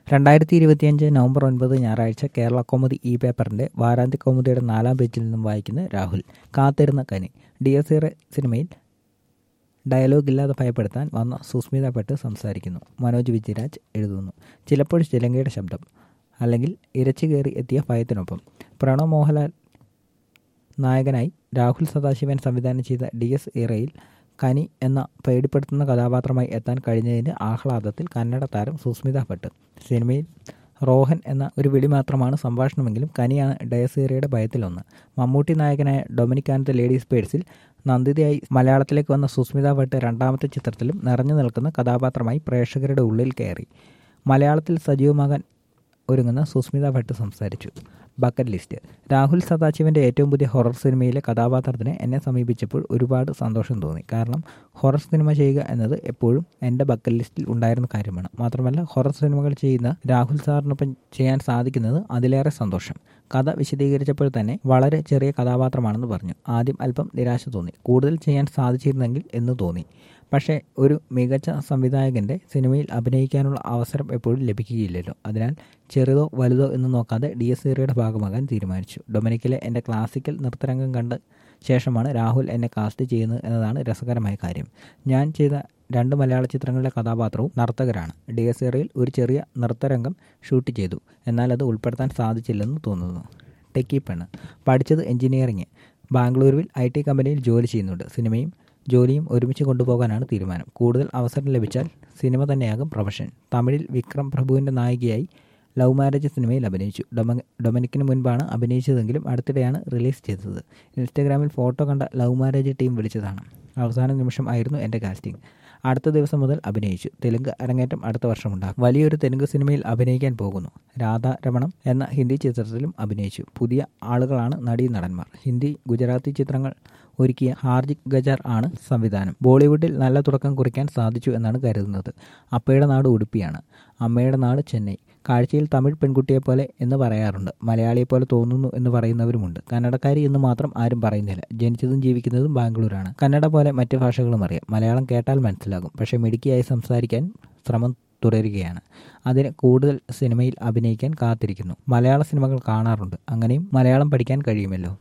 രണ്ടായിരത്തി ഇരുപത്തിയഞ്ച് നവംബർ ഒൻപത് ഞായറാഴ്ച കേരള കൗമുദി ഇ പേപ്പറിന്റെ വാരാന്ത്യ കൗമുദിയുടെ നാലാം പേജിൽ നിന്നും വായിക്കുന്ന രാഹുൽ കാത്തിരുന്ന കനി ഡി എസ് ഇറെ സിനിമയിൽ ഡയലോഗ് ഇല്ലാതെ ഭയപ്പെടുത്താൻ വന്ന സുസ്മിത ഭട്ട് സംസാരിക്കുന്നു മനോജ് വിജയരാജ് എഴുതുന്നു ചിലപ്പോൾ ചിലങ്കയുടെ ശബ്ദം അല്ലെങ്കിൽ ഇരച്ചു കയറി എത്തിയ ഭയത്തിനൊപ്പം പ്രണവ് മോഹൻലാൽ നായകനായി രാഹുൽ സദാശിവൻ സംവിധാനം ചെയ്ത ഡി എസ് ഇറയിൽ കനി എന്ന പേടിപ്പെടുത്തുന്ന കഥാപാത്രമായി എത്താൻ കഴിഞ്ഞതിൻ്റെ ആഹ്ലാദത്തിൽ കന്നഡ താരം സുസ്മിത ഭട്ട് സിനിമയിൽ റോഹൻ എന്ന ഒരു വിളി മാത്രമാണ് സംഭാഷണമെങ്കിലും കനിയാണ് ഡയസീറയുടെ ഭയത്തിലൊന്ന് മമ്മൂട്ടി നായകനായ ഡൊമിനിക് ആൻഡ് ദ ലേഡീസ് പേഴ്സിൽ നന്ദിതയായി മലയാളത്തിലേക്ക് വന്ന സുസ്മിത ഭട്ട് രണ്ടാമത്തെ ചിത്രത്തിലും നിറഞ്ഞു നിൽക്കുന്ന കഥാപാത്രമായി പ്രേക്ഷകരുടെ ഉള്ളിൽ കയറി മലയാളത്തിൽ സജീവമാകാൻ ഒരുങ്ങുന്ന സുസ്മിത ഭട്ട് സംസാരിച്ചു ബക്കറ്റ് ലിസ്റ്റ് രാഹുൽ സദാശിവൻ്റെ ഏറ്റവും പുതിയ ഹൊറർ സിനിമയിലെ കഥാപാത്രത്തിന് എന്നെ സമീപിച്ചപ്പോൾ ഒരുപാട് സന്തോഷം തോന്നി കാരണം ഹൊറർ സിനിമ ചെയ്യുക എന്നത് എപ്പോഴും എൻ്റെ ബക്കറ്റ് ലിസ്റ്റിൽ ഉണ്ടായിരുന്ന കാര്യമാണ് മാത്രമല്ല ഹൊറർ സിനിമകൾ ചെയ്യുന്ന രാഹുൽ സാറിനൊപ്പം ചെയ്യാൻ സാധിക്കുന്നത് അതിലേറെ സന്തോഷം കഥ വിശദീകരിച്ചപ്പോൾ തന്നെ വളരെ ചെറിയ കഥാപാത്രമാണെന്ന് പറഞ്ഞു ആദ്യം അല്പം നിരാശ തോന്നി കൂടുതൽ ചെയ്യാൻ സാധിച്ചിരുന്നെങ്കിൽ എന്ന് തോന്നി പക്ഷേ ഒരു മികച്ച സംവിധായകൻ്റെ സിനിമയിൽ അഭിനയിക്കാനുള്ള അവസരം എപ്പോഴും ലഭിക്കുകയില്ലല്ലോ അതിനാൽ ചെറുതോ വലുതോ എന്ന് നോക്കാതെ ഡി എസ് സീറയുടെ ഭാഗമാകാൻ തീരുമാനിച്ചു ഡൊമിനിക്കിലെ എൻ്റെ ക്ലാസിക്കൽ നൃത്തരംഗം കണ്ട ശേഷമാണ് രാഹുൽ എന്നെ കാസ്റ്റ് ചെയ്യുന്നത് എന്നതാണ് രസകരമായ കാര്യം ഞാൻ ചെയ്ത രണ്ട് മലയാള ചിത്രങ്ങളിലെ കഥാപാത്രവും നർത്തകരാണ് ഡി എസ് സീറയിൽ ഒരു ചെറിയ നൃത്തരംഗം ഷൂട്ട് ചെയ്തു എന്നാൽ അത് ഉൾപ്പെടുത്താൻ സാധിച്ചില്ലെന്ന് തോന്നുന്നു ടെക്കി പെണ്ണ് പഠിച്ചത് എഞ്ചിനീയറിംഗ് ബാംഗ്ലൂരുവിൽ ഐ ടി കമ്പനിയിൽ ജോലി ചെയ്യുന്നുണ്ട് സിനിമയും ജോലിയും ഒരുമിച്ച് കൊണ്ടുപോകാനാണ് തീരുമാനം കൂടുതൽ അവസരം ലഭിച്ചാൽ സിനിമ തന്നെയാകും പ്രൊഫഷൻ തമിഴിൽ വിക്രം പ്രഭുവിൻ്റെ നായികയായി ലവ് മാരേജ് സിനിമയിൽ അഭിനയിച്ചു ഡൊമ ഡൊമിനിക്കിന് മുൻപാണ് അഭിനയിച്ചതെങ്കിലും അടുത്തിടെയാണ് റിലീസ് ചെയ്തത് ഇൻസ്റ്റഗ്രാമിൽ ഫോട്ടോ കണ്ട ലവ് മാരേജ് ടീം വിളിച്ചതാണ് അവസാന നിമിഷം ആയിരുന്നു എൻ്റെ കാസ്റ്റിംഗ് അടുത്ത ദിവസം മുതൽ അഭിനയിച്ചു തെലുങ്ക് അരങ്ങേറ്റം അടുത്ത വർഷമുണ്ടാകും വലിയൊരു തെലുങ്ക് സിനിമയിൽ അഭിനയിക്കാൻ പോകുന്നു രാധാ രമണം എന്ന ഹിന്ദി ചിത്രത്തിലും അഭിനയിച്ചു പുതിയ ആളുകളാണ് നടീ നടന്മാർ ഹിന്ദി ഗുജറാത്തി ചിത്രങ്ങൾ ഒരുക്കിയ ഹാർജിക് ഗജാർ ആണ് സംവിധാനം ബോളിവുഡിൽ നല്ല തുടക്കം കുറിക്കാൻ സാധിച്ചു എന്നാണ് കരുതുന്നത് അപ്പയുടെ നാട് ഉടുപ്പിയാണ് അമ്മയുടെ നാട് ചെന്നൈ കാഴ്ചയിൽ തമിഴ് പെൺകുട്ടിയെ പോലെ എന്ന് പറയാറുണ്ട് മലയാളിയെ പോലെ തോന്നുന്നു എന്ന് പറയുന്നവരുമുണ്ട് കന്നഡക്കാരി എന്ന് മാത്രം ആരും പറയുന്നില്ല ജനിച്ചതും ജീവിക്കുന്നതും ബാംഗ്ലൂരാണ് കന്നഡ പോലെ മറ്റ് ഭാഷകളും അറിയാം മലയാളം കേട്ടാൽ മനസ്സിലാകും പക്ഷേ മിടുക്കിയായി സംസാരിക്കാൻ ശ്രമം തുടരുകയാണ് അതിന് കൂടുതൽ സിനിമയിൽ അഭിനയിക്കാൻ കാത്തിരിക്കുന്നു മലയാള സിനിമകൾ കാണാറുണ്ട് അങ്ങനെയും മലയാളം പഠിക്കാൻ കഴിയുമല്ലോ